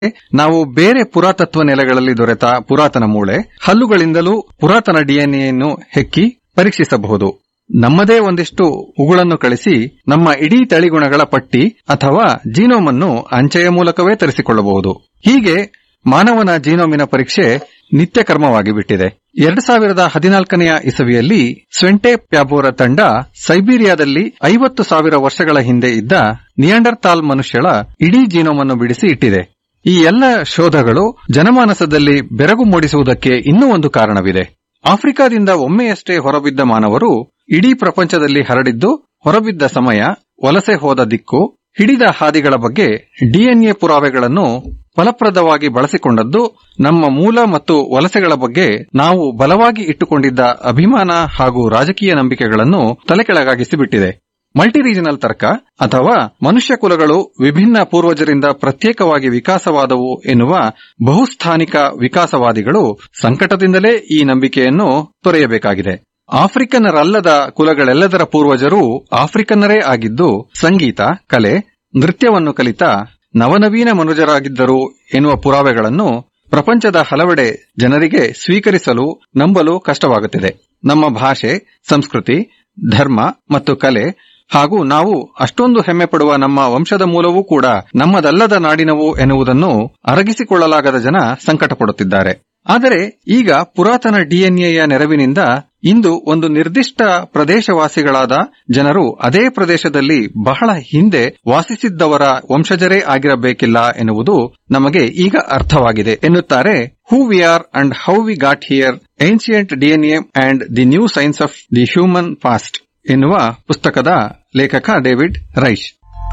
ನಾವು ಬೇರೆ ಪುರಾತತ್ವ ನೆಲೆಗಳಲ್ಲಿ ದೊರೆತ ಪುರಾತನ ಮೂಳೆ ಹಲ್ಲುಗಳಿಂದಲೂ ಪುರಾತನ ಡಿಎನ್ಎಯನ್ನು ಹೆಕ್ಕಿ ಪರೀಕ್ಷಿಸಬಹುದು ನಮ್ಮದೇ ಒಂದಿಷ್ಟು ಉಗುಳನ್ನು ಕಳಿಸಿ ನಮ್ಮ ಇಡೀ ತಳಿಗುಣಗಳ ಪಟ್ಟಿ ಅಥವಾ ಜೀನೋಮ್ ಅನ್ನು ಅಂಚೆಯ ಮೂಲಕವೇ ತರಿಸಿಕೊಳ್ಳಬಹುದು ಹೀಗೆ ಮಾನವನ ಜೀನೋಮಿನ ಪರೀಕ್ಷೆ ನಿತ್ಯ ಕರ್ಮವಾಗಿ ಬಿಟ್ಟಿದೆ ಎರಡ್ ಸಾವಿರದ ಹದಿನಾಲ್ಕನೆಯ ಇಸವಿಯಲ್ಲಿ ಸ್ವೆಂಟೆ ಪ್ಯಾಬೋರ ತಂಡ ಸೈಬೀರಿಯಾದಲ್ಲಿ ಐವತ್ತು ಸಾವಿರ ವರ್ಷಗಳ ಹಿಂದೆ ಇದ್ದ ನಿಯಾಂಡರ್ತಾಲ್ ಮನುಷ್ಯಳ ಇಡೀ ಜೀನೋಮ್ ಅನ್ನು ಬಿಡಿಸಿ ಇಟ್ಟಿದೆ ಈ ಎಲ್ಲ ಶೋಧಗಳು ಜನಮಾನಸದಲ್ಲಿ ಬೆರಗು ಮೂಡಿಸುವುದಕ್ಕೆ ಇನ್ನೂ ಒಂದು ಕಾರಣವಿದೆ ಆಫ್ರಿಕಾದಿಂದ ಒಮ್ಮೆಯಷ್ಟೇ ಹೊರಬಿದ್ದ ಮಾನವರು ಇಡೀ ಪ್ರಪಂಚದಲ್ಲಿ ಹರಡಿದ್ದು ಹೊರಬಿದ್ದ ಸಮಯ ವಲಸೆ ಹೋದ ದಿಕ್ಕು ಹಿಡಿದ ಹಾದಿಗಳ ಬಗ್ಗೆ ಡಿಎನ್ಎ ಪುರಾವೆಗಳನ್ನು ಫಲಪ್ರದವಾಗಿ ಬಳಸಿಕೊಂಡದ್ದು ನಮ್ಮ ಮೂಲ ಮತ್ತು ವಲಸೆಗಳ ಬಗ್ಗೆ ನಾವು ಬಲವಾಗಿ ಇಟ್ಟುಕೊಂಡಿದ್ದ ಅಭಿಮಾನ ಹಾಗೂ ರಾಜಕೀಯ ನಂಬಿಕೆಗಳನ್ನು ತಲೆಕೆಳಗಾಗಿಸಿಬಿಟ್ಟಿದೆ ಮಲ್ಟಿ ರೀಜನಲ್ ತರ್ಕ ಅಥವಾ ಮನುಷ್ಯ ಕುಲಗಳು ವಿಭಿನ್ನ ಪೂರ್ವಜರಿಂದ ಪ್ರತ್ಯೇಕವಾಗಿ ವಿಕಾಸವಾದವು ಎನ್ನುವ ಬಹುಸ್ಥಾನಿಕ ವಿಕಾಸವಾದಿಗಳು ಸಂಕಟದಿಂದಲೇ ಈ ನಂಬಿಕೆಯನ್ನು ತೊರೆಯಬೇಕಾಗಿದೆ ಆಫ್ರಿಕನ್ನರಲ್ಲದ ಕುಲಗಳೆಲ್ಲದರ ಪೂರ್ವಜರು ಆಫ್ರಿಕನ್ನರೇ ಆಗಿದ್ದು ಸಂಗೀತ ಕಲೆ ನೃತ್ಯವನ್ನು ಕಲಿತ ನವನವೀನ ಮನುಜರಾಗಿದ್ದರು ಎನ್ನುವ ಪುರಾವೆಗಳನ್ನು ಪ್ರಪಂಚದ ಹಲವೆಡೆ ಜನರಿಗೆ ಸ್ವೀಕರಿಸಲು ನಂಬಲು ಕಷ್ಟವಾಗುತ್ತಿದೆ ನಮ್ಮ ಭಾಷೆ ಸಂಸ್ಕೃತಿ ಧರ್ಮ ಮತ್ತು ಕಲೆ ಹಾಗೂ ನಾವು ಅಷ್ಟೊಂದು ಹೆಮ್ಮೆ ಪಡುವ ನಮ್ಮ ವಂಶದ ಮೂಲವೂ ಕೂಡ ನಮ್ಮದಲ್ಲದ ನಾಡಿನವು ಎನ್ನುವುದನ್ನು ಅರಗಿಸಿಕೊಳ್ಳಲಾಗದ ಜನ ಸಂಕಟ ಪಡುತ್ತಿದ್ದಾರೆ ಆದರೆ ಈಗ ಪುರಾತನ ಡಿಎನ್ಎಯ ನೆರವಿನಿಂದ ಇಂದು ಒಂದು ನಿರ್ದಿಷ್ಟ ಪ್ರದೇಶವಾಸಿಗಳಾದ ಜನರು ಅದೇ ಪ್ರದೇಶದಲ್ಲಿ ಬಹಳ ಹಿಂದೆ ವಾಸಿಸಿದ್ದವರ ವಂಶಜರೇ ಆಗಿರಬೇಕಿಲ್ಲ ಎನ್ನುವುದು ನಮಗೆ ಈಗ ಅರ್ಥವಾಗಿದೆ ಎನ್ನುತ್ತಾರೆ who we are and how we got here ancient DNA and the new science of the human past ಎನ್ನುವ ಪುಸ್ತಕದ ಲೇಖಕ ಡೇವಿಡ್ ರೈಶ್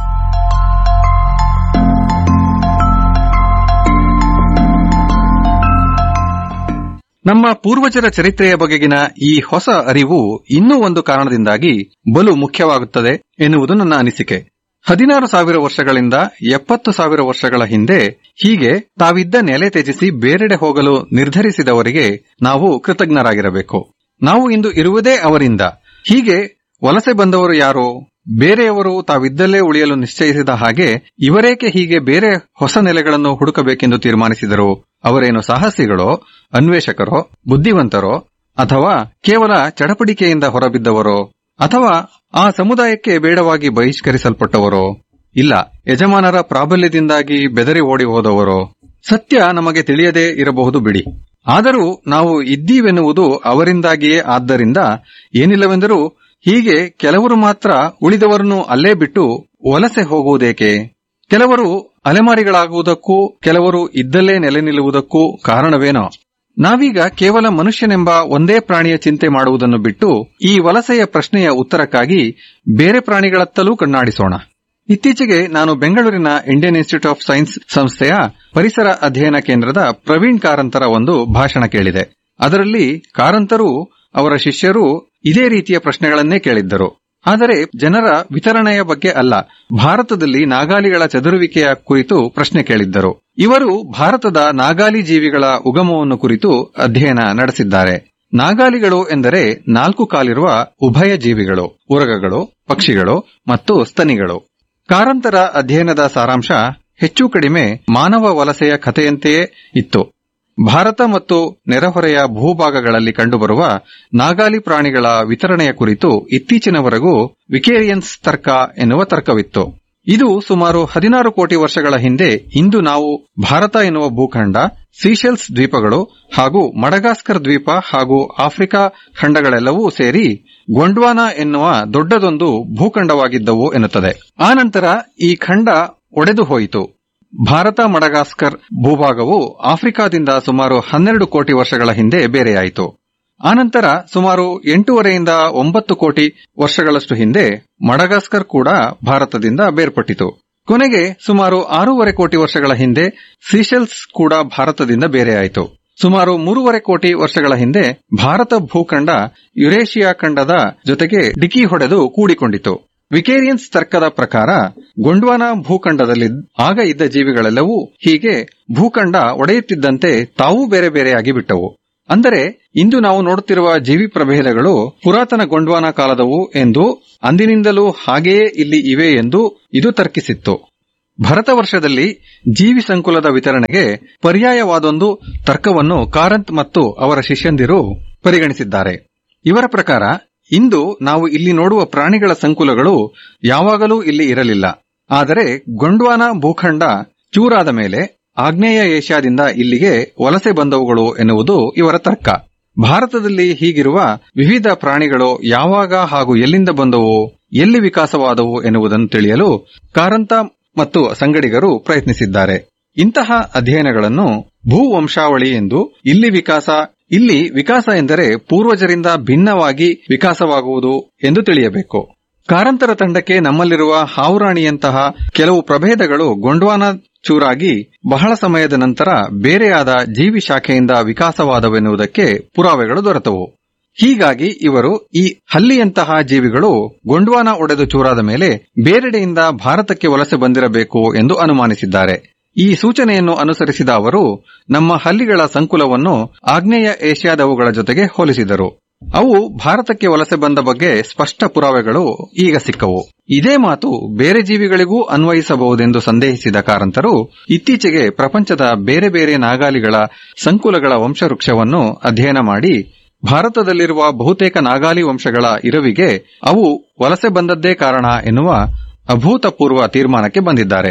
ನಮ್ಮ ಪೂರ್ವಜರ ಚರಿತ್ರೆಯ ಬಗೆಗಿನ ಈ ಹೊಸ ಅರಿವು ಇನ್ನೂ ಒಂದು ಕಾರಣದಿಂದಾಗಿ ಬಲು ಮುಖ್ಯವಾಗುತ್ತದೆ ಎನ್ನುವುದು ನನ್ನ ಅನಿಸಿಕೆ ಹದಿನಾರು ಸಾವಿರ ವರ್ಷಗಳಿಂದ ಎಪ್ಪತ್ತು ಸಾವಿರ ವರ್ಷಗಳ ಹಿಂದೆ ಹೀಗೆ ತಾವಿದ್ದ ನೆಲೆ ತ್ಯಜಿಸಿ ಬೇರೆಡೆ ಹೋಗಲು ನಿರ್ಧರಿಸಿದವರಿಗೆ ನಾವು ಕೃತಜ್ಞರಾಗಿರಬೇಕು ನಾವು ಇಂದು ಇರುವುದೇ ಅವರಿಂದ ಹೀಗೆ ವಲಸೆ ಬಂದವರು ಯಾರೋ ಬೇರೆಯವರು ತಾವಿದ್ದಲ್ಲೇ ಉಳಿಯಲು ನಿಶ್ಚಯಿಸಿದ ಹಾಗೆ ಇವರೇಕೆ ಹೀಗೆ ಬೇರೆ ಹೊಸ ನೆಲೆಗಳನ್ನು ಹುಡುಕಬೇಕೆಂದು ತೀರ್ಮಾನಿಸಿದರು ಅವರೇನು ಸಾಹಸಿಗಳೋ ಅನ್ವೇಷಕರೋ ಬುದ್ಧಿವಂತರೋ ಅಥವಾ ಕೇವಲ ಚಡಪಡಿಕೆಯಿಂದ ಹೊರಬಿದ್ದವರೋ ಅಥವಾ ಆ ಸಮುದಾಯಕ್ಕೆ ಬೇಡವಾಗಿ ಬಹಿಷ್ಕರಿಸಲ್ಪಟ್ಟವರೋ ಇಲ್ಲ ಯಜಮಾನರ ಪ್ರಾಬಲ್ಯದಿಂದಾಗಿ ಬೆದರಿ ಓಡಿ ಹೋದವರೋ ಸತ್ಯ ನಮಗೆ ತಿಳಿಯದೇ ಇರಬಹುದು ಬಿಡಿ ಆದರೂ ನಾವು ಇದ್ದೀವೆನ್ನುವುದು ಅವರಿಂದಾಗಿಯೇ ಆದ್ದರಿಂದ ಏನಿಲ್ಲವೆಂದರೂ ಹೀಗೆ ಕೆಲವರು ಮಾತ್ರ ಉಳಿದವರನ್ನು ಅಲ್ಲೇ ಬಿಟ್ಟು ವಲಸೆ ಹೋಗುವುದೇಕೆ ಕೆಲವರು ಅಲೆಮಾರಿಗಳಾಗುವುದಕ್ಕೂ ಕೆಲವರು ಇದ್ದಲ್ಲೇ ನೆಲೆ ನಿಲ್ಲುವುದಕ್ಕೂ ಕಾರಣವೇನೋ ನಾವೀಗ ಕೇವಲ ಮನುಷ್ಯನೆಂಬ ಒಂದೇ ಪ್ರಾಣಿಯ ಚಿಂತೆ ಮಾಡುವುದನ್ನು ಬಿಟ್ಟು ಈ ವಲಸೆಯ ಪ್ರಶ್ನೆಯ ಉತ್ತರಕ್ಕಾಗಿ ಬೇರೆ ಪ್ರಾಣಿಗಳತ್ತಲೂ ಕಣ್ಣಾಡಿಸೋಣ ಇತ್ತೀಚೆಗೆ ನಾನು ಬೆಂಗಳೂರಿನ ಇಂಡಿಯನ್ ಇನ್ಸ್ಟಿಟ್ಯೂಟ್ ಆಫ್ ಸೈನ್ಸ್ ಸಂಸ್ಥೆಯ ಪರಿಸರ ಅಧ್ಯಯನ ಕೇಂದ್ರದ ಪ್ರವೀಣ್ ಕಾರಂತರ ಒಂದು ಭಾಷಣ ಕೇಳಿದೆ ಅದರಲ್ಲಿ ಕಾರಂತರು ಅವರ ಶಿಷ್ಯರು ಇದೇ ರೀತಿಯ ಪ್ರಶ್ನೆಗಳನ್ನೇ ಕೇಳಿದ್ದರು ಆದರೆ ಜನರ ವಿತರಣೆಯ ಬಗ್ಗೆ ಅಲ್ಲ ಭಾರತದಲ್ಲಿ ನಾಗಾಲಿಗಳ ಚದುರುವಿಕೆಯ ಕುರಿತು ಪ್ರಶ್ನೆ ಕೇಳಿದ್ದರು ಇವರು ಭಾರತದ ನಾಗಾಲಿ ಜೀವಿಗಳ ಉಗಮವನ್ನು ಕುರಿತು ಅಧ್ಯಯನ ನಡೆಸಿದ್ದಾರೆ ನಾಗಾಲಿಗಳು ಎಂದರೆ ನಾಲ್ಕು ಕಾಲಿರುವ ಉಭಯ ಜೀವಿಗಳು ಉರಗಗಳು ಪಕ್ಷಿಗಳು ಮತ್ತು ಸ್ತನಿಗಳು ಕಾರಂತರ ಅಧ್ಯಯನದ ಸಾರಾಂಶ ಹೆಚ್ಚು ಕಡಿಮೆ ಮಾನವ ವಲಸೆಯ ಕಥೆಯಂತೆಯೇ ಇತ್ತು ಭಾರತ ಮತ್ತು ನೆರೆಹೊರೆಯ ಭೂಭಾಗಗಳಲ್ಲಿ ಕಂಡುಬರುವ ನಾಗಾಲಿ ಪ್ರಾಣಿಗಳ ವಿತರಣೆಯ ಕುರಿತು ಇತ್ತೀಚಿನವರೆಗೂ ವಿಕೇರಿಯನ್ಸ್ ತರ್ಕ ಎನ್ನುವ ತರ್ಕವಿತ್ತು ಇದು ಸುಮಾರು ಹದಿನಾರು ಕೋಟಿ ವರ್ಷಗಳ ಹಿಂದೆ ಇಂದು ನಾವು ಭಾರತ ಎನ್ನುವ ಭೂಖಂಡ ಸೀಶೆಲ್ಸ್ ದ್ವೀಪಗಳು ಹಾಗೂ ಮಡಗಾಸ್ಕರ್ ದ್ವೀಪ ಹಾಗೂ ಆಫ್ರಿಕಾ ಖಂಡಗಳೆಲ್ಲವೂ ಸೇರಿ ಗೊಂಡ್ವಾನಾ ಎನ್ನುವ ದೊಡ್ಡದೊಂದು ಭೂಖಂಡವಾಗಿದ್ದವು ಎನ್ನುತ್ತದೆ ಆನಂತರ ಈ ಖಂಡ ಒಡೆದು ಹೋಯಿತು ಭಾರತ ಮಡಗಾಸ್ಕರ್ ಭೂಭಾಗವು ಆಫ್ರಿಕಾದಿಂದ ಸುಮಾರು ಹನ್ನೆರಡು ಕೋಟಿ ವರ್ಷಗಳ ಹಿಂದೆ ಬೇರೆಯಾಯಿತು ಆನಂತರ ಸುಮಾರು ಎಂಟೂವರೆಯಿಂದ ಒಂಬತ್ತು ಕೋಟಿ ವರ್ಷಗಳಷ್ಟು ಹಿಂದೆ ಮಡಗಾಸ್ಕರ್ ಕೂಡ ಭಾರತದಿಂದ ಬೇರ್ಪಟ್ಟಿತು ಕೊನೆಗೆ ಸುಮಾರು ಆರೂವರೆ ಕೋಟಿ ವರ್ಷಗಳ ಹಿಂದೆ ಸೀಶೆಲ್ಸ್ ಕೂಡ ಭಾರತದಿಂದ ಬೇರೆಯಾಯಿತು ಸುಮಾರು ಮೂರುವರೆ ಕೋಟಿ ವರ್ಷಗಳ ಹಿಂದೆ ಭಾರತ ಭೂಖಂಡ ಯುರೇಷಿಯಾ ಖಂಡದ ಜೊತೆಗೆ ಡಿಕಿ ಹೊಡೆದು ಕೂಡಿಕೊಂಡಿತು ವಿಕೇರಿಯನ್ಸ್ ತರ್ಕದ ಪ್ರಕಾರ ಗೊಂಡ್ವಾನ ಭೂಖಂಡದಲ್ಲಿ ಆಗ ಇದ್ದ ಜೀವಿಗಳೆಲ್ಲವೂ ಹೀಗೆ ಭೂಖಂಡ ಒಡೆಯುತ್ತಿದ್ದಂತೆ ತಾವೂ ಬೇರೆ ಬೇರೆಯಾಗಿ ಬಿಟ್ಟವು ಅಂದರೆ ಇಂದು ನಾವು ನೋಡುತ್ತಿರುವ ಜೀವಿ ಪ್ರಭೇದಗಳು ಪುರಾತನ ಗೊಂಡ್ವಾನ ಕಾಲದವು ಎಂದು ಅಂದಿನಿಂದಲೂ ಹಾಗೆಯೇ ಇಲ್ಲಿ ಇವೆ ಎಂದು ಇದು ತರ್ಕಿಸಿತ್ತು ಭರತ ವರ್ಷದಲ್ಲಿ ಜೀವಿ ಸಂಕುಲದ ವಿತರಣೆಗೆ ಪರ್ಯಾಯವಾದೊಂದು ತರ್ಕವನ್ನು ಕಾರಂತ್ ಮತ್ತು ಅವರ ಶಿಷ್ಯಂದಿರು ಪರಿಗಣಿಸಿದ್ದಾರೆ ಇವರ ಪ್ರಕಾರ ಇಂದು ನಾವು ಇಲ್ಲಿ ನೋಡುವ ಪ್ರಾಣಿಗಳ ಸಂಕುಲಗಳು ಯಾವಾಗಲೂ ಇಲ್ಲಿ ಇರಲಿಲ್ಲ ಆದರೆ ಗೊಂಡ್ವಾನ ಭೂಖಂಡ ಚೂರಾದ ಮೇಲೆ ಆಗ್ನೇಯ ಏಷ್ಯಾದಿಂದ ಇಲ್ಲಿಗೆ ವಲಸೆ ಬಂದವುಗಳು ಎನ್ನುವುದು ಇವರ ತರ್ಕ ಭಾರತದಲ್ಲಿ ಹೀಗಿರುವ ವಿವಿಧ ಪ್ರಾಣಿಗಳು ಯಾವಾಗ ಹಾಗೂ ಎಲ್ಲಿಂದ ಬಂದವು ಎಲ್ಲಿ ವಿಕಾಸವಾದವು ಎನ್ನುವುದನ್ನು ತಿಳಿಯಲು ಕಾರಂತ ಮತ್ತು ಸಂಗಡಿಗರು ಪ್ರಯತ್ನಿಸಿದ್ದಾರೆ ಇಂತಹ ಅಧ್ಯಯನಗಳನ್ನು ಭೂವಂಶಾವಳಿ ಎಂದು ಇಲ್ಲಿ ವಿಕಾಸ ಇಲ್ಲಿ ವಿಕಾಸ ಎಂದರೆ ಪೂರ್ವಜರಿಂದ ಭಿನ್ನವಾಗಿ ವಿಕಾಸವಾಗುವುದು ಎಂದು ತಿಳಿಯಬೇಕು ಕಾರಂತರ ತಂಡಕ್ಕೆ ನಮ್ಮಲ್ಲಿರುವ ಹಾವುರಾಣಿಯಂತಹ ಕೆಲವು ಪ್ರಭೇದಗಳು ಗೊಂಡ್ವಾನ ಚೂರಾಗಿ ಬಹಳ ಸಮಯದ ನಂತರ ಬೇರೆಯಾದ ಜೀವಿ ಶಾಖೆಯಿಂದ ವಿಕಾಸವಾದವೆನ್ನುವುದಕ್ಕೆ ಪುರಾವೆಗಳು ದೊರೆತವು ಹೀಗಾಗಿ ಇವರು ಈ ಹಲ್ಲಿಯಂತಹ ಜೀವಿಗಳು ಗೊಂಡ್ವಾನ ಒಡೆದು ಚೂರಾದ ಮೇಲೆ ಬೇರೆಡೆಯಿಂದ ಭಾರತಕ್ಕೆ ವಲಸೆ ಬಂದಿರಬೇಕು ಎಂದು ಅನುಮಾನಿಸಿದ್ದಾರೆ ಈ ಸೂಚನೆಯನ್ನು ಅನುಸರಿಸಿದ ಅವರು ನಮ್ಮ ಹಲ್ಲಿಗಳ ಸಂಕುಲವನ್ನು ಆಗ್ನೇಯ ಏಷ್ಯಾದವುಗಳ ಜೊತೆಗೆ ಹೋಲಿಸಿದರು ಅವು ಭಾರತಕ್ಕೆ ವಲಸೆ ಬಂದ ಬಗ್ಗೆ ಸ್ಪಷ್ಟ ಪುರಾವೆಗಳು ಈಗ ಸಿಕ್ಕವು ಇದೇ ಮಾತು ಬೇರೆ ಜೀವಿಗಳಿಗೂ ಅನ್ವಯಿಸಬಹುದೆಂದು ಸಂದೇಹಿಸಿದ ಕಾರಂತರು ಇತ್ತೀಚೆಗೆ ಪ್ರಪಂಚದ ಬೇರೆ ಬೇರೆ ನಾಗಾಲಿಗಳ ಸಂಕುಲಗಳ ವಂಶವೃಕ್ಷವನ್ನು ಅಧ್ಯಯನ ಮಾಡಿ ಭಾರತದಲ್ಲಿರುವ ಬಹುತೇಕ ನಾಗಾಲಿ ವಂಶಗಳ ಇರವಿಗೆ ಅವು ವಲಸೆ ಬಂದದ್ದೇ ಕಾರಣ ಎನ್ನುವ ಅಭೂತಪೂರ್ವ ತೀರ್ಮಾನಕ್ಕೆ ಬಂದಿದ್ದಾರೆ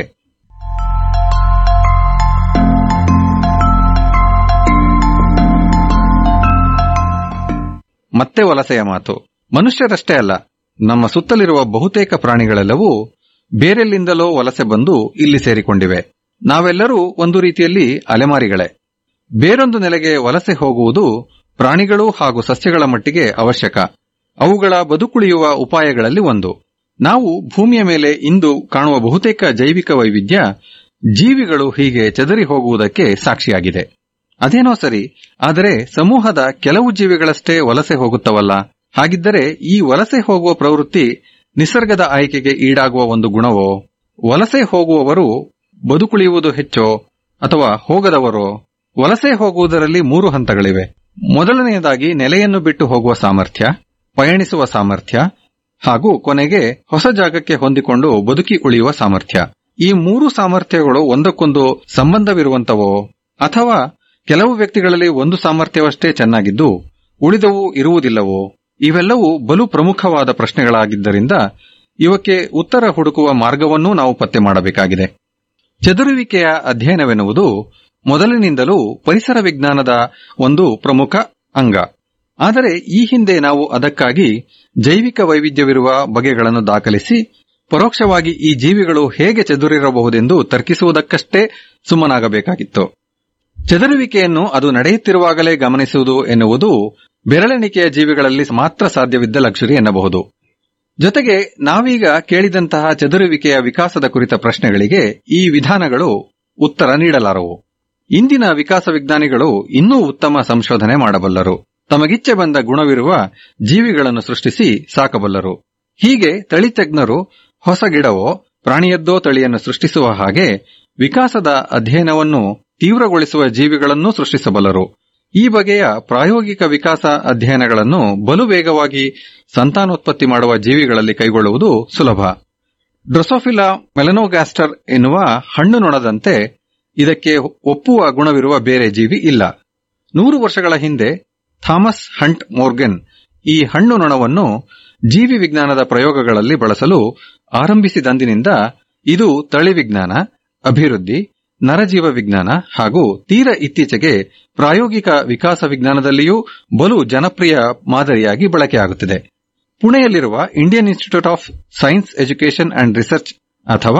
ಮತ್ತೆ ವಲಸೆಯ ಮಾತು ಮನುಷ್ಯರಷ್ಟೇ ಅಲ್ಲ ನಮ್ಮ ಸುತ್ತಲಿರುವ ಬಹುತೇಕ ಪ್ರಾಣಿಗಳೆಲ್ಲವೂ ಬೇರೆಲ್ಲಿಂದಲೋ ವಲಸೆ ಬಂದು ಇಲ್ಲಿ ಸೇರಿಕೊಂಡಿವೆ ನಾವೆಲ್ಲರೂ ಒಂದು ರೀತಿಯಲ್ಲಿ ಅಲೆಮಾರಿಗಳೇ ಬೇರೊಂದು ನೆಲೆಗೆ ವಲಸೆ ಹೋಗುವುದು ಪ್ರಾಣಿಗಳು ಹಾಗೂ ಸಸ್ಯಗಳ ಮಟ್ಟಿಗೆ ಅವಶ್ಯಕ ಅವುಗಳ ಬದುಕುಳಿಯುವ ಉಪಾಯಗಳಲ್ಲಿ ಒಂದು ನಾವು ಭೂಮಿಯ ಮೇಲೆ ಇಂದು ಕಾಣುವ ಬಹುತೇಕ ಜೈವಿಕ ವೈವಿಧ್ಯ ಜೀವಿಗಳು ಹೀಗೆ ಚದರಿ ಹೋಗುವುದಕ್ಕೆ ಸಾಕ್ಷಿಯಾಗಿದೆ ಅದೇನೋ ಸರಿ ಆದರೆ ಸಮೂಹದ ಕೆಲವು ಜೀವಿಗಳಷ್ಟೇ ವಲಸೆ ಹೋಗುತ್ತವಲ್ಲ ಹಾಗಿದ್ದರೆ ಈ ವಲಸೆ ಹೋಗುವ ಪ್ರವೃತ್ತಿ ನಿಸರ್ಗದ ಆಯ್ಕೆಗೆ ಈಡಾಗುವ ಒಂದು ಗುಣವೋ ವಲಸೆ ಹೋಗುವವರು ಬದುಕುಳಿಯುವುದು ಹೆಚ್ಚೋ ಅಥವಾ ಹೋಗದವರೋ ವಲಸೆ ಹೋಗುವುದರಲ್ಲಿ ಮೂರು ಹಂತಗಳಿವೆ ಮೊದಲನೆಯದಾಗಿ ನೆಲೆಯನ್ನು ಬಿಟ್ಟು ಹೋಗುವ ಸಾಮರ್ಥ್ಯ ಪಯಣಿಸುವ ಸಾಮರ್ಥ್ಯ ಹಾಗೂ ಕೊನೆಗೆ ಹೊಸ ಜಾಗಕ್ಕೆ ಹೊಂದಿಕೊಂಡು ಬದುಕಿ ಉಳಿಯುವ ಸಾಮರ್ಥ್ಯ ಈ ಮೂರು ಸಾಮರ್ಥ್ಯಗಳು ಒಂದಕ್ಕೊಂದು ಸಂಬಂಧವಿರುವಂತವೋ ಅಥವಾ ಕೆಲವು ವ್ಯಕ್ತಿಗಳಲ್ಲಿ ಒಂದು ಸಾಮರ್ಥ್ಯವಷ್ಟೇ ಚೆನ್ನಾಗಿದ್ದು ಉಳಿದವು ಇರುವುದಿಲ್ಲವೋ ಇವೆಲ್ಲವೂ ಬಲು ಪ್ರಮುಖವಾದ ಪ್ರಶ್ನೆಗಳಾಗಿದ್ದರಿಂದ ಇವಕ್ಕೆ ಉತ್ತರ ಹುಡುಕುವ ಮಾರ್ಗವನ್ನೂ ನಾವು ಪತ್ತೆ ಮಾಡಬೇಕಾಗಿದೆ ಚದುರುವಿಕೆಯ ಅಧ್ಯಯನವೆನ್ನುವುದು ಮೊದಲಿನಿಂದಲೂ ಪರಿಸರ ವಿಜ್ಞಾನದ ಒಂದು ಪ್ರಮುಖ ಅಂಗ ಆದರೆ ಈ ಹಿಂದೆ ನಾವು ಅದಕ್ಕಾಗಿ ಜೈವಿಕ ವೈವಿಧ್ಯವಿರುವ ಬಗೆಗಳನ್ನು ದಾಖಲಿಸಿ ಪರೋಕ್ಷವಾಗಿ ಈ ಜೀವಿಗಳು ಹೇಗೆ ಚದುರಿರಬಹುದೆಂದು ತರ್ಕಿಸುವುದಕ್ಕಷ್ಟೇ ಸುಮ್ಮನಾಗಬೇಕಾಗಿತ್ತು ಚದುರುವಿಕೆಯನ್ನು ಅದು ನಡೆಯುತ್ತಿರುವಾಗಲೇ ಗಮನಿಸುವುದು ಎನ್ನುವುದು ಬೆರಳೆಣಿಕೆಯ ಜೀವಿಗಳಲ್ಲಿ ಮಾತ್ರ ಸಾಧ್ಯವಿದ್ದ ಲಕ್ಷರಿ ಎನ್ನಬಹುದು ಜೊತೆಗೆ ನಾವೀಗ ಕೇಳಿದಂತಹ ಚದುರುವಿಕೆಯ ವಿಕಾಸದ ಕುರಿತ ಪ್ರಶ್ನೆಗಳಿಗೆ ಈ ವಿಧಾನಗಳು ಉತ್ತರ ನೀಡಲಾರವು ಇಂದಿನ ವಿಕಾಸ ವಿಜ್ಞಾನಿಗಳು ಇನ್ನೂ ಉತ್ತಮ ಸಂಶೋಧನೆ ಮಾಡಬಲ್ಲರು ತಮಗಿಚ್ಚೆ ಬಂದ ಗುಣವಿರುವ ಜೀವಿಗಳನ್ನು ಸೃಷ್ಟಿಸಿ ಸಾಕಬಲ್ಲರು ಹೀಗೆ ತಳಿತಜ್ಞರು ಹೊಸ ಗಿಡವೋ ಪ್ರಾಣಿಯದ್ದೋ ತಳಿಯನ್ನು ಸೃಷ್ಟಿಸುವ ಹಾಗೆ ವಿಕಾಸದ ಅಧ್ಯಯನವನ್ನು ತೀವ್ರಗೊಳಿಸುವ ಜೀವಿಗಳನ್ನೂ ಸೃಷ್ಟಿಸಬಲ್ಲರು ಈ ಬಗೆಯ ಪ್ರಾಯೋಗಿಕ ವಿಕಾಸ ಅಧ್ಯಯನಗಳನ್ನು ಬಲು ವೇಗವಾಗಿ ಸಂತಾನೋತ್ಪತ್ತಿ ಮಾಡುವ ಜೀವಿಗಳಲ್ಲಿ ಕೈಗೊಳ್ಳುವುದು ಸುಲಭ ಡ್ರೊಸೋಫಿಲಾ ಮೆಲನೋಗ್ಯಾಸ್ಟರ್ ಎನ್ನುವ ಹಣ್ಣು ನೊಣದಂತೆ ಇದಕ್ಕೆ ಒಪ್ಪುವ ಗುಣವಿರುವ ಬೇರೆ ಜೀವಿ ಇಲ್ಲ ನೂರು ವರ್ಷಗಳ ಹಿಂದೆ ಥಾಮಸ್ ಹಂಟ್ ಮೋರ್ಗೆನ್ ಈ ಹಣ್ಣು ನೊಣವನ್ನು ಜೀವಿ ವಿಜ್ಞಾನದ ಪ್ರಯೋಗಗಳಲ್ಲಿ ಬಳಸಲು ಆರಂಭಿಸಿದಂದಿನಿಂದ ಇದು ತಳಿ ವಿಜ್ಞಾನ ಅಭಿವೃದ್ಧಿ ನರಜೀವ ವಿಜ್ಞಾನ ಹಾಗೂ ತೀರ ಇತ್ತೀಚೆಗೆ ಪ್ರಾಯೋಗಿಕ ವಿಕಾಸ ವಿಜ್ಞಾನದಲ್ಲಿಯೂ ಬಲು ಜನಪ್ರಿಯ ಮಾದರಿಯಾಗಿ ಬಳಕೆಯಾಗುತ್ತಿದೆ ಪುಣೆಯಲ್ಲಿರುವ Indian institute of science education and research ಅಥವಾ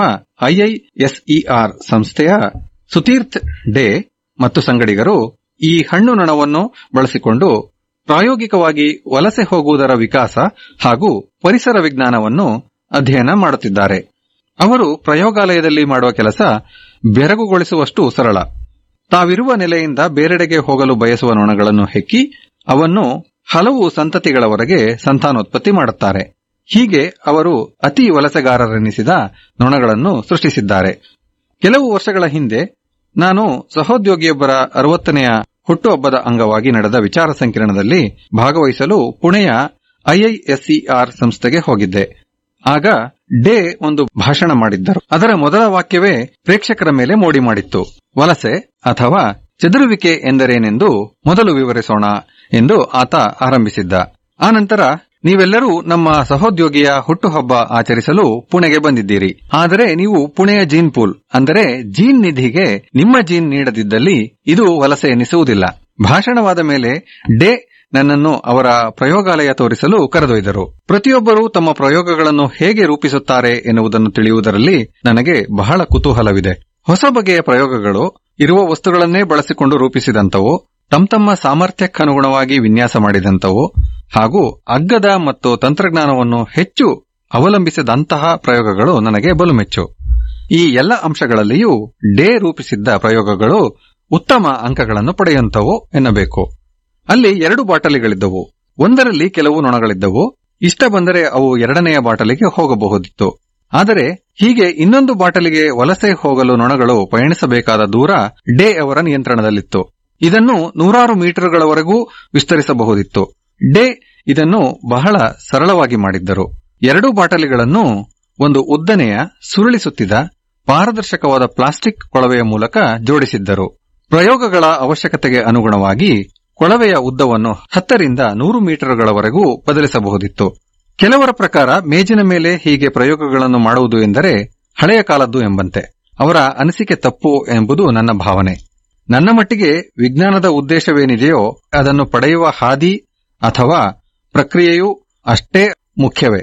ಐಐಎಸ್ಇಆರ್ ಸಂಸ್ಥೆಯ ಸುತೀರ್ಥ್ ಡೇ ಮತ್ತು ಸಂಗಡಿಗರು ಈ ಹಣ್ಣು ನೊಣವನ್ನು ಬಳಸಿಕೊಂಡು ಪ್ರಾಯೋಗಿಕವಾಗಿ ವಲಸೆ ಹೋಗುವುದರ ವಿಕಾಸ ಹಾಗೂ ಪರಿಸರ ವಿಜ್ಞಾನವನ್ನು ಅಧ್ಯಯನ ಮಾಡುತ್ತಿದ್ದಾರೆ ಅವರು ಪ್ರಯೋಗಾಲಯದಲ್ಲಿ ಮಾಡುವ ಕೆಲಸ ಬೆರಗುಗೊಳಿಸುವಷ್ಟು ಸರಳ ತಾವಿರುವ ನೆಲೆಯಿಂದ ಬೇರೆಡೆಗೆ ಹೋಗಲು ಬಯಸುವ ನೊಣಗಳನ್ನು ಹೆಕ್ಕಿ ಅವನ್ನು ಹಲವು ಸಂತತಿಗಳವರೆಗೆ ಸಂತಾನೋತ್ಪತ್ತಿ ಮಾಡುತ್ತಾರೆ ಹೀಗೆ ಅವರು ಅತಿ ವಲಸೆಗಾರರೆನಿಸಿದ ನೊಣಗಳನ್ನು ಸೃಷ್ಟಿಸಿದ್ದಾರೆ ಕೆಲವು ವರ್ಷಗಳ ಹಿಂದೆ ನಾನು ಸಹೋದ್ಯೋಗಿಯೊಬ್ಬರ ಅರವತ್ತನೆಯ ಹುಟ್ಟುಹಬ್ಬದ ಅಂಗವಾಗಿ ನಡೆದ ವಿಚಾರ ಸಂಕಿರಣದಲ್ಲಿ ಭಾಗವಹಿಸಲು ಪುಣೆಯ ಐಐಎಸ್ಇಆರ್ ಸಂಸ್ಥೆಗೆ ಹೋಗಿದ್ದೆ ಆಗ ಡೇ ಒಂದು ಭಾಷಣ ಮಾಡಿದ್ದರು ಅದರ ಮೊದಲ ವಾಕ್ಯವೇ ಪ್ರೇಕ್ಷಕರ ಮೇಲೆ ಮೋಡಿ ಮಾಡಿತ್ತು ವಲಸೆ ಅಥವಾ ಚದುರುವಿಕೆ ಎಂದರೇನೆಂದು ಮೊದಲು ವಿವರಿಸೋಣ ಎಂದು ಆತ ಆರಂಭಿಸಿದ್ದ ಆನಂತರ ನೀವೆಲ್ಲರೂ ನಮ್ಮ ಸಹೋದ್ಯೋಗಿಯ ಹುಟ್ಟುಹಬ್ಬ ಆಚರಿಸಲು ಪುಣೆಗೆ ಬಂದಿದ್ದೀರಿ ಆದರೆ ನೀವು ಪುಣೆಯ ಜೀನ್ ಪೂಲ್ ಅಂದರೆ ಜೀನ್ ನಿಧಿಗೆ ನಿಮ್ಮ ಜೀನ್ ನೀಡದಿದ್ದಲ್ಲಿ ಇದು ವಲಸೆ ಎನಿಸುವುದಿಲ್ಲ ಭಾಷಣವಾದ ಮೇಲೆ ಡೇ ನನ್ನನ್ನು ಅವರ ಪ್ರಯೋಗಾಲಯ ತೋರಿಸಲು ಕರೆದೊಯ್ದರು ಪ್ರತಿಯೊಬ್ಬರು ತಮ್ಮ ಪ್ರಯೋಗಗಳನ್ನು ಹೇಗೆ ರೂಪಿಸುತ್ತಾರೆ ಎನ್ನುವುದನ್ನು ತಿಳಿಯುವುದರಲ್ಲಿ ನನಗೆ ಬಹಳ ಕುತೂಹಲವಿದೆ ಹೊಸ ಬಗೆಯ ಪ್ರಯೋಗಗಳು ಇರುವ ವಸ್ತುಗಳನ್ನೇ ಬಳಸಿಕೊಂಡು ರೂಪಿಸಿದಂತವು ತಮ್ಮ ತಮ್ಮ ಸಾಮರ್ಥ್ಯಕ್ಕನುಗುಣವಾಗಿ ವಿನ್ಯಾಸ ಮಾಡಿದಂತವು ಹಾಗೂ ಅಗ್ಗದ ಮತ್ತು ತಂತ್ರಜ್ಞಾನವನ್ನು ಹೆಚ್ಚು ಅವಲಂಬಿಸಿದಂತಹ ಪ್ರಯೋಗಗಳು ನನಗೆ ಬಲು ಮೆಚ್ಚು ಈ ಎಲ್ಲ ಅಂಶಗಳಲ್ಲಿಯೂ ಡೇ ರೂಪಿಸಿದ್ದ ಪ್ರಯೋಗಗಳು ಉತ್ತಮ ಅಂಕಗಳನ್ನು ಪಡೆಯುವಂತವು ಎನ್ನಬೇಕು ಅಲ್ಲಿ ಎರಡು ಬಾಟಲಿಗಳಿದ್ದವು ಒಂದರಲ್ಲಿ ಕೆಲವು ನೊಣಗಳಿದ್ದವು ಇಷ್ಟ ಬಂದರೆ ಅವು ಎರಡನೆಯ ಬಾಟಲಿಗೆ ಹೋಗಬಹುದಿತ್ತು ಆದರೆ ಹೀಗೆ ಇನ್ನೊಂದು ಬಾಟಲಿಗೆ ವಲಸೆ ಹೋಗಲು ನೊಣಗಳು ಪಯಣಿಸಬೇಕಾದ ದೂರ ಡೇ ಅವರ ನಿಯಂತ್ರಣದಲ್ಲಿತ್ತು ಇದನ್ನು ನೂರಾರು ಮೀಟರ್ಗಳವರೆಗೂ ವಿಸ್ತರಿಸಬಹುದಿತ್ತು ಡೇ ಇದನ್ನು ಬಹಳ ಸರಳವಾಗಿ ಮಾಡಿದ್ದರು ಎರಡೂ ಬಾಟಲಿಗಳನ್ನು ಒಂದು ಉದ್ದನೆಯ ಸುರುಳಿಸುತ್ತಿದ ಪಾರದರ್ಶಕವಾದ ಪ್ಲಾಸ್ಟಿಕ್ ಕೊಳವೆಯ ಮೂಲಕ ಜೋಡಿಸಿದ್ದರು ಪ್ರಯೋಗಗಳ ಅವಶ್ಯಕತೆಗೆ ಅನುಗುಣವಾಗಿ ಕೊಳವೆಯ ಉದ್ದವನ್ನು ಹತ್ತರಿಂದ ನೂರು ಮೀಟರ್ಗಳವರೆಗೂ ಬದಲಿಸಬಹುದಿತ್ತು ಕೆಲವರ ಪ್ರಕಾರ ಮೇಜಿನ ಮೇಲೆ ಹೀಗೆ ಪ್ರಯೋಗಗಳನ್ನು ಮಾಡುವುದು ಎಂದರೆ ಹಳೆಯ ಕಾಲದ್ದು ಎಂಬಂತೆ ಅವರ ಅನಿಸಿಕೆ ತಪ್ಪು ಎಂಬುದು ನನ್ನ ಭಾವನೆ ನನ್ನ ಮಟ್ಟಿಗೆ ವಿಜ್ಞಾನದ ಉದ್ದೇಶವೇನಿದೆಯೋ ಅದನ್ನು ಪಡೆಯುವ ಹಾದಿ ಅಥವಾ ಪ್ರಕ್ರಿಯೆಯೂ ಅಷ್ಟೇ ಮುಖ್ಯವೇ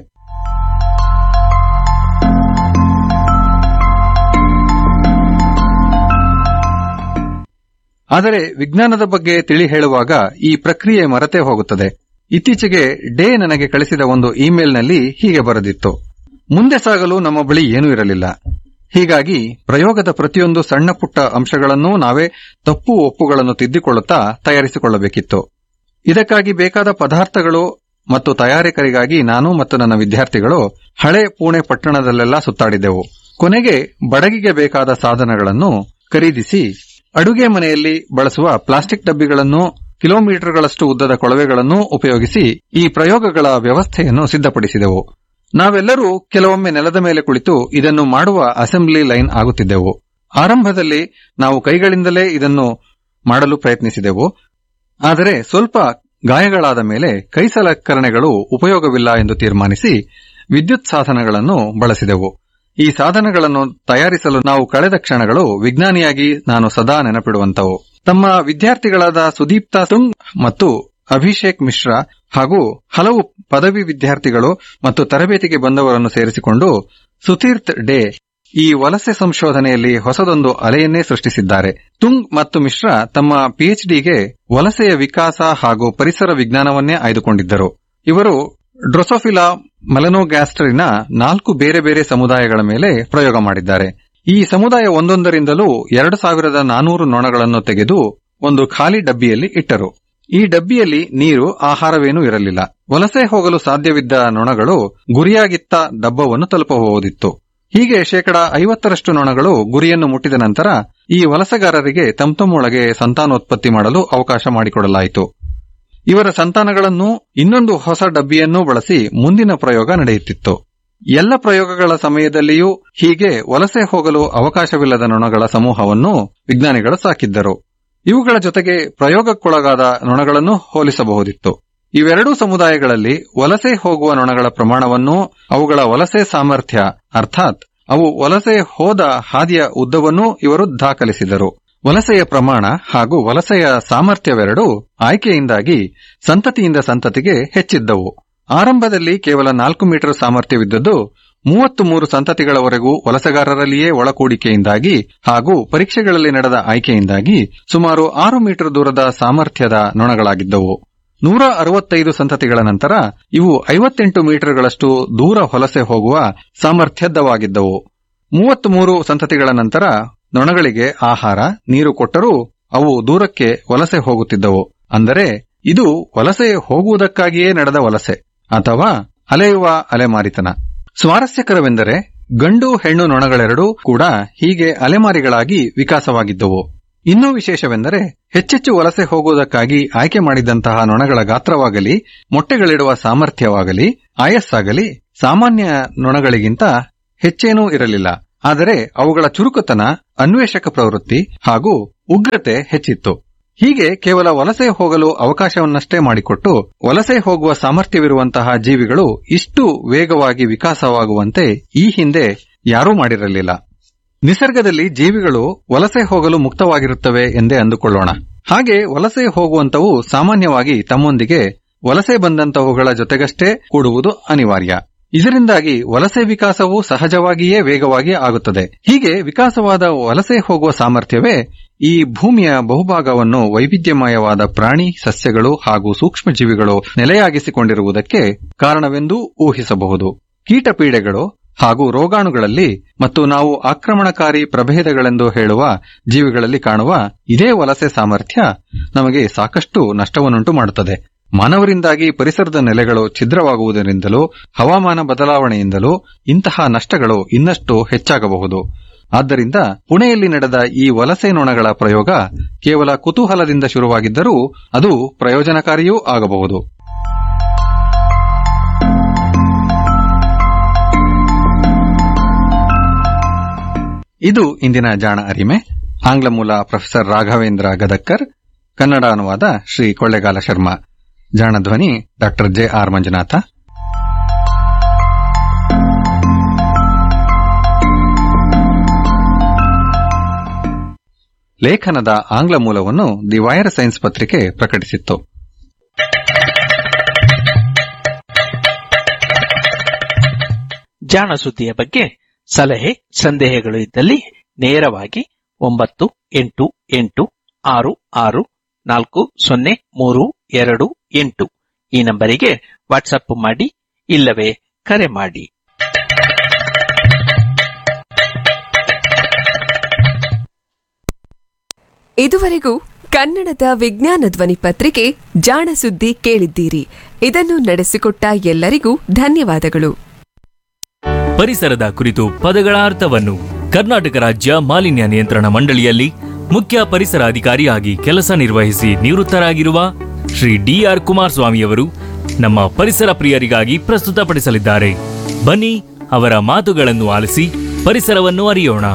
ಆದರೆ ವಿಜ್ಞಾನದ ಬಗ್ಗೆ ತಿಳಿ ಹೇಳುವಾಗ ಈ ಪ್ರಕ್ರಿಯೆ ಮರೆತೇ ಹೋಗುತ್ತದೆ ಇತ್ತೀಚೆಗೆ ಡೇ ನನಗೆ ಕಳಿಸಿದ ಒಂದು ಇಮೇಲ್ನಲ್ಲಿ ಹೀಗೆ ಬರೆದಿತ್ತು ಮುಂದೆ ಸಾಗಲು ನಮ್ಮ ಬಳಿ ಏನೂ ಇರಲಿಲ್ಲ ಹೀಗಾಗಿ ಪ್ರಯೋಗದ ಪ್ರತಿಯೊಂದು ಸಣ್ಣ ಪುಟ್ಟ ಅಂಶಗಳನ್ನೂ ನಾವೇ ತಪ್ಪು ಒಪ್ಪುಗಳನ್ನು ತಿದ್ದಿಕೊಳ್ಳುತ್ತಾ ತಯಾರಿಸಿಕೊಳ್ಳಬೇಕಿತ್ತು ಇದಕ್ಕಾಗಿ ಬೇಕಾದ ಪದಾರ್ಥಗಳು ಮತ್ತು ತಯಾರಿಕರಿಗಾಗಿ ನಾನು ಮತ್ತು ನನ್ನ ವಿದ್ಯಾರ್ಥಿಗಳು ಹಳೆ ಪುಣೆ ಪಟ್ಟಣದಲ್ಲೆಲ್ಲ ಸುತ್ತಾಡಿದೆವು ಕೊನೆಗೆ ಬಡಗಿಗೆ ಬೇಕಾದ ಸಾಧನಗಳನ್ನು ಖರೀದಿಸಿ ಅಡುಗೆ ಮನೆಯಲ್ಲಿ ಬಳಸುವ ಪ್ಲಾಸ್ಟಿಕ್ ಡಬ್ಬಿಗಳನ್ನು ಕಿಲೋಮೀಟರ್ಗಳಷ್ಟು ಉದ್ದದ ಕೊಳವೆಗಳನ್ನು ಉಪಯೋಗಿಸಿ ಈ ಪ್ರಯೋಗಗಳ ವ್ಯವಸ್ಥೆಯನ್ನು ಸಿದ್ಧಪಡಿಸಿದೆವು ನಾವೆಲ್ಲರೂ ಕೆಲವೊಮ್ಮೆ ನೆಲದ ಮೇಲೆ ಕುಳಿತು ಇದನ್ನು ಮಾಡುವ ಅಸೆಂಬ್ಲಿ ಲೈನ್ ಆಗುತ್ತಿದ್ದೆವು ಆರಂಭದಲ್ಲಿ ನಾವು ಕೈಗಳಿಂದಲೇ ಇದನ್ನು ಮಾಡಲು ಪ್ರಯತ್ನಿಸಿದೆವು ಆದರೆ ಸ್ವಲ್ಪ ಗಾಯಗಳಾದ ಮೇಲೆ ಕೈ ಸಲಕರಣೆಗಳು ಉಪಯೋಗವಿಲ್ಲ ಎಂದು ತೀರ್ಮಾನಿಸಿ ವಿದ್ಯುತ್ ಸಾಧನಗಳನ್ನು ಬಳಸಿದೆವು ಈ ಸಾಧನಗಳನ್ನು ತಯಾರಿಸಲು ನಾವು ಕಳೆದ ಕ್ಷಣಗಳು ವಿಜ್ಞಾನಿಯಾಗಿ ನಾನು ಸದಾ ನೆನಪಿಡುವಂತವು ತಮ್ಮ ವಿದ್ಯಾರ್ಥಿಗಳಾದ ಸುದೀಪ್ತಾ ತುಂಗ್ ಮತ್ತು ಅಭಿಷೇಕ್ ಮಿಶ್ರಾ ಹಾಗೂ ಹಲವು ಪದವಿ ವಿದ್ಯಾರ್ಥಿಗಳು ಮತ್ತು ತರಬೇತಿಗೆ ಬಂದವರನ್ನು ಸೇರಿಸಿಕೊಂಡು ಸುತೀರ್ತ್ ಡೇ ಈ ವಲಸೆ ಸಂಶೋಧನೆಯಲ್ಲಿ ಹೊಸದೊಂದು ಅಲೆಯನ್ನೇ ಸೃಷ್ಟಿಸಿದ್ದಾರೆ ತುಂಗ್ ಮತ್ತು ಮಿಶ್ರಾ ತಮ್ಮ ಪಿಎಚ್ಡಿಗೆ ವಲಸೆಯ ವಿಕಾಸ ಹಾಗೂ ಪರಿಸರ ವಿಜ್ಞಾನವನ್ನೇ ಆಯ್ದುಕೊಂಡಿದ್ದರು ಇವರು ಡ್ರೊಸೋಫಿಲಾ ಮಲನೋಗ್ಯಾಸ್ಟ್ರಿನ ನಾಲ್ಕು ಬೇರೆ ಬೇರೆ ಸಮುದಾಯಗಳ ಮೇಲೆ ಪ್ರಯೋಗ ಮಾಡಿದ್ದಾರೆ ಈ ಸಮುದಾಯ ಒಂದೊಂದರಿಂದಲೂ ಎರಡು ಸಾವಿರದ ನಾನೂರು ನೊಣಗಳನ್ನು ತೆಗೆದು ಒಂದು ಖಾಲಿ ಡಬ್ಬಿಯಲ್ಲಿ ಇಟ್ಟರು ಈ ಡಬ್ಬಿಯಲ್ಲಿ ನೀರು ಆಹಾರವೇನೂ ಇರಲಿಲ್ಲ ವಲಸೆ ಹೋಗಲು ಸಾಧ್ಯವಿದ್ದ ನೊಣಗಳು ಗುರಿಯಾಗಿತ್ತ ಡಬ್ಬವನ್ನು ತಲುಪಬಹುದಿತ್ತು ಹೀಗೆ ಶೇಕಡ ಐವತ್ತರಷ್ಟು ನೊಣಗಳು ಗುರಿಯನ್ನು ಮುಟ್ಟಿದ ನಂತರ ಈ ವಲಸೆಗಾರರಿಗೆ ತಮ್ಮೊಳಗೆ ಸಂತಾನೋತ್ಪತ್ತಿ ಮಾಡಲು ಅವಕಾಶ ಮಾಡಿಕೊಡಲಾಯಿತು ಇವರ ಸಂತಾನಗಳನ್ನು ಇನ್ನೊಂದು ಹೊಸ ಡಬ್ಬಿಯನ್ನೂ ಬಳಸಿ ಮುಂದಿನ ಪ್ರಯೋಗ ನಡೆಯುತ್ತಿತ್ತು ಎಲ್ಲ ಪ್ರಯೋಗಗಳ ಸಮಯದಲ್ಲಿಯೂ ಹೀಗೆ ವಲಸೆ ಹೋಗಲು ಅವಕಾಶವಿಲ್ಲದ ನೊಣಗಳ ಸಮೂಹವನ್ನು ವಿಜ್ಞಾನಿಗಳು ಸಾಕಿದ್ದರು ಇವುಗಳ ಜೊತೆಗೆ ಪ್ರಯೋಗಕ್ಕೊಳಗಾದ ನೊಣಗಳನ್ನು ಹೋಲಿಸಬಹುದಿತ್ತು ಇವೆರಡೂ ಸಮುದಾಯಗಳಲ್ಲಿ ವಲಸೆ ಹೋಗುವ ನೊಣಗಳ ಪ್ರಮಾಣವನ್ನು ಅವುಗಳ ವಲಸೆ ಸಾಮರ್ಥ್ಯ ಅರ್ಥಾತ್ ಅವು ವಲಸೆ ಹೋದ ಹಾದಿಯ ಉದ್ದವನ್ನೂ ಇವರು ದಾಖಲಿಸಿದರು ವಲಸೆಯ ಪ್ರಮಾಣ ಹಾಗೂ ವಲಸೆಯ ಸಾಮರ್ಥ್ಯವೆರಡೂ ಆಯ್ಕೆಯಿಂದಾಗಿ ಸಂತತಿಯಿಂದ ಸಂತತಿಗೆ ಹೆಚ್ಚಿದ್ದವು ಆರಂಭದಲ್ಲಿ ಕೇವಲ ನಾಲ್ಕು ಮೀಟರ್ ಸಾಮರ್ಥ್ಯವಿದ್ದದ್ದು ಮೂವತ್ತು ಮೂರು ಸಂತತಿಗಳವರೆಗೂ ವಲಸೆಗಾರರಲ್ಲಿಯೇ ಒಳಕೂಡಿಕೆಯಿಂದಾಗಿ ಹಾಗೂ ಪರೀಕ್ಷೆಗಳಲ್ಲಿ ನಡೆದ ಆಯ್ಕೆಯಿಂದಾಗಿ ಸುಮಾರು ಆರು ಮೀಟರ್ ದೂರದ ಸಾಮರ್ಥ್ಯದ ನೊಣಗಳಾಗಿದ್ದವು ನೂರ ಅರವತ್ತೈದು ಸಂತತಿಗಳ ನಂತರ ಇವು ಐವತ್ತೆಂಟು ಮೀಟರ್ಗಳಷ್ಟು ದೂರ ವಲಸೆ ಹೋಗುವ ಸಾಮರ್ಥ್ಯದ್ದವಾಗಿದ್ದವು ಮೂವತ್ಮೂರು ಸಂತತಿಗಳ ನಂತರ ನೊಣಗಳಿಗೆ ಆಹಾರ ನೀರು ಕೊಟ್ಟರೂ ಅವು ದೂರಕ್ಕೆ ವಲಸೆ ಹೋಗುತ್ತಿದ್ದವು ಅಂದರೆ ಇದು ವಲಸೆ ಹೋಗುವುದಕ್ಕಾಗಿಯೇ ನಡೆದ ವಲಸೆ ಅಥವಾ ಅಲೆಯುವ ಅಲೆಮಾರಿತನ ಸ್ವಾರಸ್ಯಕರವೆಂದರೆ ಗಂಡು ಹೆಣ್ಣು ನೊಣಗಳೆರಡೂ ಕೂಡ ಹೀಗೆ ಅಲೆಮಾರಿಗಳಾಗಿ ವಿಕಾಸವಾಗಿದ್ದವು ಇನ್ನೂ ವಿಶೇಷವೆಂದರೆ ಹೆಚ್ಚೆಚ್ಚು ವಲಸೆ ಹೋಗುವುದಕ್ಕಾಗಿ ಆಯ್ಕೆ ಮಾಡಿದಂತಹ ನೊಣಗಳ ಗಾತ್ರವಾಗಲಿ ಮೊಟ್ಟೆಗಳಿಡುವ ಸಾಮರ್ಥ್ಯವಾಗಲಿ ಆಯಸ್ಸಾಗಲಿ ಸಾಮಾನ್ಯ ನೊಣಗಳಿಗಿಂತ ಹೆಚ್ಚೇನೂ ಇರಲಿಲ್ಲ ಆದರೆ ಅವುಗಳ ಚುರುಕುತನ ಅನ್ವೇಷಕ ಪ್ರವೃತ್ತಿ ಹಾಗೂ ಉಗ್ರತೆ ಹೆಚ್ಚಿತ್ತು ಹೀಗೆ ಕೇವಲ ವಲಸೆ ಹೋಗಲು ಅವಕಾಶವನ್ನಷ್ಟೇ ಮಾಡಿಕೊಟ್ಟು ವಲಸೆ ಹೋಗುವ ಸಾಮರ್ಥ್ಯವಿರುವಂತಹ ಜೀವಿಗಳು ಇಷ್ಟು ವೇಗವಾಗಿ ವಿಕಾಸವಾಗುವಂತೆ ಈ ಹಿಂದೆ ಯಾರೂ ಮಾಡಿರಲಿಲ್ಲ ನಿಸರ್ಗದಲ್ಲಿ ಜೀವಿಗಳು ವಲಸೆ ಹೋಗಲು ಮುಕ್ತವಾಗಿರುತ್ತವೆ ಎಂದೇ ಅಂದುಕೊಳ್ಳೋಣ ಹಾಗೆ ವಲಸೆ ಹೋಗುವಂತವು ಸಾಮಾನ್ಯವಾಗಿ ತಮ್ಮೊಂದಿಗೆ ವಲಸೆ ಬಂದಂತವುಗಳ ಜೊತೆಗಷ್ಟೇ ಕೂಡುವುದು ಅನಿವಾರ್ಯ ಇದರಿಂದಾಗಿ ವಲಸೆ ವಿಕಾಸವು ಸಹಜವಾಗಿಯೇ ವೇಗವಾಗಿ ಆಗುತ್ತದೆ ಹೀಗೆ ವಿಕಾಸವಾದ ವಲಸೆ ಹೋಗುವ ಸಾಮರ್ಥ್ಯವೇ ಈ ಭೂಮಿಯ ಬಹುಭಾಗವನ್ನು ವೈವಿಧ್ಯಮಯವಾದ ಪ್ರಾಣಿ ಸಸ್ಯಗಳು ಹಾಗೂ ಸೂಕ್ಷ್ಮಜೀವಿಗಳು ನೆಲೆಯಾಗಿಸಿಕೊಂಡಿರುವುದಕ್ಕೆ ಕಾರಣವೆಂದೂ ಊಹಿಸಬಹುದು ಕೀಟಪೀಡೆಗಳು ಹಾಗೂ ರೋಗಾಣುಗಳಲ್ಲಿ ಮತ್ತು ನಾವು ಆಕ್ರಮಣಕಾರಿ ಪ್ರಭೇದಗಳೆಂದು ಹೇಳುವ ಜೀವಿಗಳಲ್ಲಿ ಕಾಣುವ ಇದೇ ವಲಸೆ ಸಾಮರ್ಥ್ಯ ನಮಗೆ ಸಾಕಷ್ಟು ನಷ್ಟವನ್ನುಂಟು ಮಾಡುತ್ತದೆ ಮಾನವರಿಂದಾಗಿ ಪರಿಸರದ ನೆಲೆಗಳು ಛಿದ್ರವಾಗುವುದರಿಂದಲೂ ಹವಾಮಾನ ಬದಲಾವಣೆಯಿಂದಲೂ ಇಂತಹ ನಷ್ಟಗಳು ಇನ್ನಷ್ಟು ಹೆಚ್ಚಾಗಬಹುದು ಆದ್ದರಿಂದ ಪುಣೆಯಲ್ಲಿ ನಡೆದ ಈ ವಲಸೆ ನೊಣಗಳ ಪ್ರಯೋಗ ಕೇವಲ ಕುತೂಹಲದಿಂದ ಶುರುವಾಗಿದ್ದರೂ ಅದು ಪ್ರಯೋಜನಕಾರಿಯೂ ಆಗಬಹುದು ಇದು ಇಂದಿನ ಜಾಣ ಅರಿಮೆ ಆಂಗ್ಲ ಮೂಲ ಪ್ರೊಫೆಸರ್ ರಾಘವೇಂದ್ರ ಗದಕ್ಕರ್ ಕನ್ನಡ ಅನುವಾದ ಶ್ರೀ ಕೊಳ್ಳೆಗಾಲ ಶರ್ಮಾ ಜಾಣ ಧ್ವನಿ ಡಾಕ್ಟರ್ ಜೆ ಆರ್ ಮಂಜುನಾಥ ಲೇಖನದ ಆಂಗ್ಲ ಮೂಲವನ್ನು ದಿ ವೈರ್ ಸೈನ್ಸ್ ಪತ್ರಿಕೆ ಪ್ರಕಟಿಸಿತ್ತು ಜಾಣ ಸುದ್ದಿಯ ಬಗ್ಗೆ ಸಲಹೆ ಸಂದೇಹಗಳು ಇದ್ದಲ್ಲಿ ನೇರವಾಗಿ ಒಂಬತ್ತು ಎಂಟು ಎಂಟು ಆರು ಆರು ನಾಲ್ಕು ಸೊನ್ನೆ ಮೂರು ಎರಡು ಎಂಟು ಈ ನಂಬರಿಗೆ ವಾಟ್ಸಪ್ ಮಾಡಿ ಇಲ್ಲವೇ ಕರೆ ಮಾಡಿ ಇದುವರೆಗೂ ಕನ್ನಡದ ವಿಜ್ಞಾನ ಧ್ವನಿ ಪತ್ರಿಕೆ ಜಾಣ ಸುದ್ದಿ ಕೇಳಿದ್ದೀರಿ ಇದನ್ನು ನಡೆಸಿಕೊಟ್ಟ ಎಲ್ಲರಿಗೂ ಧನ್ಯವಾದಗಳು ಪರಿಸರದ ಕುರಿತು ಪದಗಳ ಅರ್ಥವನ್ನು ಕರ್ನಾಟಕ ರಾಜ್ಯ ಮಾಲಿನ್ಯ ನಿಯಂತ್ರಣ ಮಂಡಳಿಯಲ್ಲಿ ಮುಖ್ಯ ಪರಿಸರ ಅಧಿಕಾರಿಯಾಗಿ ಕೆಲಸ ನಿರ್ವಹಿಸಿ ನಿವೃತ್ತರಾಗಿರುವ ಶ್ರೀ ಡಿಆರ್ ಕುಮಾರಸ್ವಾಮಿಯವರು ನಮ್ಮ ಪರಿಸರ ಪ್ರಿಯರಿಗಾಗಿ ಪ್ರಸ್ತುತಪಡಿಸಲಿದ್ದಾರೆ ಬನ್ನಿ ಅವರ ಮಾತುಗಳನ್ನು ಆಲಿಸಿ ಪರಿಸರವನ್ನು ಅರಿಯೋಣ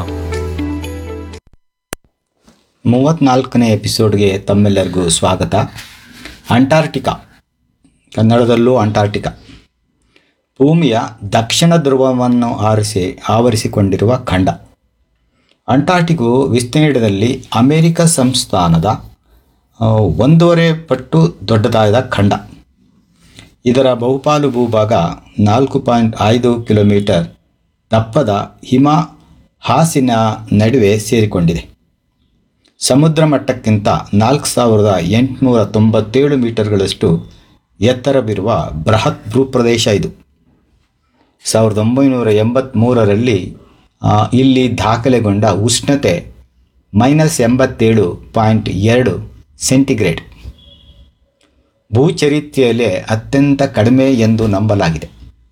ಮೂವತ್ನಾಲ್ಕನೇ ಎಪಿಸೋಡ್ಗೆ ತಮ್ಮೆಲ್ಲರಿಗೂ ಸ್ವಾಗತ ಅಂಟಾರ್ಟಿಕಾ ಕನ್ನಡದಲ್ಲೂ ಅಂಟಾರ್ಟಿಕಾ ಭೂಮಿಯ ದಕ್ಷಿಣ ಧ್ರುವವನ್ನು ಆರಿಸಿ ಆವರಿಸಿಕೊಂಡಿರುವ ಖಂಡ ಅಂಟಾರ್ಟಿಕು ವಿಸ್ತೀರ್ಣದಲ್ಲಿ ಅಮೆರಿಕ ಸಂಸ್ಥಾನದ ಆ, ಒಂದೂವರೆ ಪಟ್ಟು ದೊಡ್ಡದಾದ ಖಂಡ ಇದರ ಬಹುಪಾಲು ಭೂಭಾಗ ನಾಲ್ಕು ಪಾಯಿಂಟ್ ಐದು ಕಿಲೋಮೀಟರ್ ದಪ್ಪದ ಹಿಮ ಹಾಸಿನ ನಡುವೆ ಸೇರಿಕೊಂಡಿದೆ ಸಮುದ್ರ ಮಟ್ಟಕ್ಕಿಂತ ನಾಲ್ಕು ಸಾವಿರದ ಎಂಟುನೂರ ತೊಂಬತ್ತೇಳು ಮೀಟರ್ಗಳಷ್ಟು ಎತ್ತರವಿರುವ ಬೃಹತ್ ಭೂಪ್ರದೇಶ ಇದು ಸಾವಿರದ ಒಂಬೈನೂರ ಎಂಬತ್ತ್ಮೂರರಲ್ಲಿ ಆ, ಇಲ್ಲಿ ದಾಖಲೆಗೊಂಡ ಉಷ್ಣತೆ ಮೈನಸ್ ಎಂಬತ್ತೇಳು ಪಾಯಿಂಟ್ ಎರಡು ಸೆಂಟಿಗ್ರೇಡ್ ಭೂಚರಿತ್ರೆಯಲ್ಲೇ ಅತ್ಯಂತ ಕಡಿಮೆ ಎಂದು ನಂಬಲಾಗಿದೆ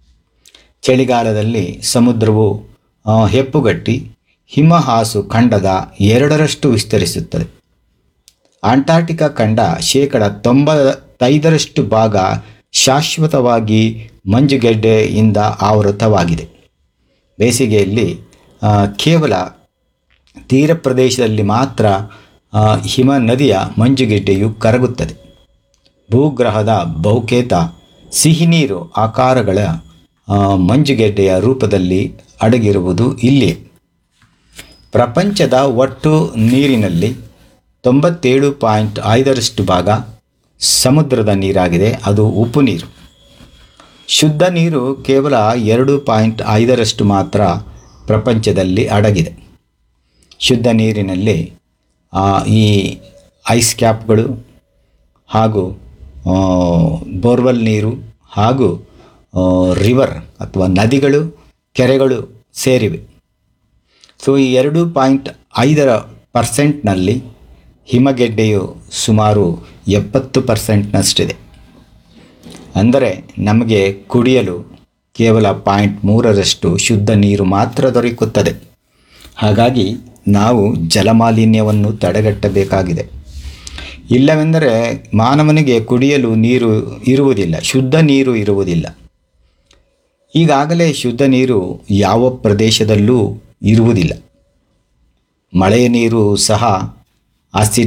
ಚಳಿಗಾಲದಲ್ಲಿ ಸಮುದ್ರವು ಆ, ಹೆಪ್ಪುಗಟ್ಟಿ ಹಿಮಹಾಸು ಖಂಡದ ಎರಡರಷ್ಟು ವಿಸ್ತರಿಸುತ್ತದೆ ಅಂಟಾರ್ಟಿಕಾ ಖಂಡ ಶೇಕಡ ತೊಂಬತ್ತೈದರಷ್ಟು ಭಾಗ ಶಾಶ್ವತವಾಗಿ ಮಂಜುಗೆಡ್ಡೆಯಿಂದ ಆವೃತವಾಗಿದೆ ಬೇಸಿಗೆಯಲ್ಲಿ ಆ, ಕೇವಲ ತೀರ ಪ್ರದೇಶದಲ್ಲಿ ಮಾತ್ರ ಆ, ಹಿಮ ನದಿಯ ಮಂಜುಗೆಡ್ಡೆಯು ಕರಗುತ್ತದೆ ಭೂಗ್ರಹದ ಬಹುಕೇತ ಸಿಹಿನೀರು ಆಕಾರಗಳ ಆ, ಮಂಜುಗೆಡ್ಡೆಯ ರೂಪದಲ್ಲಿ ಅಡಗಿರುವುದು ಇಲ್ಲಿ ಪ್ರಪಂಚದ ಒಟ್ಟು ನೀರಿನಲ್ಲಿ ತೊಂಬತ್ತೇಳು ಪಾಯಿಂಟ್ ಐದರಷ್ಟು ಭಾಗ ಸಮುದ್ರದ ನೀರಾಗಿದೆ ಅದು ಉಪ್ಪು ನೀರು ಶುದ್ಧ ನೀರು ಕೇವಲ ಎರಡು ಪಾಯಿಂಟ್ ಐದರಷ್ಟು ಮಾತ್ರ ಪ್ರಪಂಚದಲ್ಲಿ ಅಡಗಿದೆ ಶುದ್ಧ ನೀರಿನಲ್ಲಿ ಆ, ಈ ಐಸ್ ಕ್ಯಾಪ್ಗಳು ಹಾಗೂ ಆ, ಬೋರ್ವೆಲ್ ನೀರು ಹಾಗೂ ಆ, ರಿವರ್ ಅಥವಾ ನದಿಗಳು ಕೆರೆಗಳು ಸೇರಿವೆ ಸೊ ಈ ಎರಡು ಪಾಯಿಂಟ್ ಐದರ ಪರ್ಸೆಂಟ್ನಲ್ಲಿ ಹಿಮಗೆಡ್ಡೆಯು ಸುಮಾರು ಎಪ್ಪತ್ತು ಪರ್ಸೆಂಟ್ನಷ್ಟಿದೆ ಅಂದರೆ ನಮಗೆ ಕುಡಿಯಲು ಕೇವಲ ಪಾಯಿಂಟ್ ಮೂರರಷ್ಟು ಶುದ್ಧ ನೀರು ಮಾತ್ರ ದೊರಕುತ್ತದೆ ಹಾಗಾಗಿ ನಾವು ಜಲಮಾಲಿನ್ಯವನ್ನು ತಡೆಗಟ್ಟಬೇಕಾಗಿದೆ ಇಲ್ಲವೆಂದರೆ ಮಾನವನಿಗೆ ಕುಡಿಯಲು ನೀರು ಇರುವುದಿಲ್ಲ ಶುದ್ಧ ನೀರು ಇರುವುದಿಲ್ಲ ಈಗಾಗಲೇ ಶುದ್ಧ ನೀರು ಯಾವ ಪ್ರದೇಶದಲ್ಲೂ ಇರುವುದಿಲ್ಲ ಮಳೆಯ ನೀರು ಸಹ ಆಸಿಡ್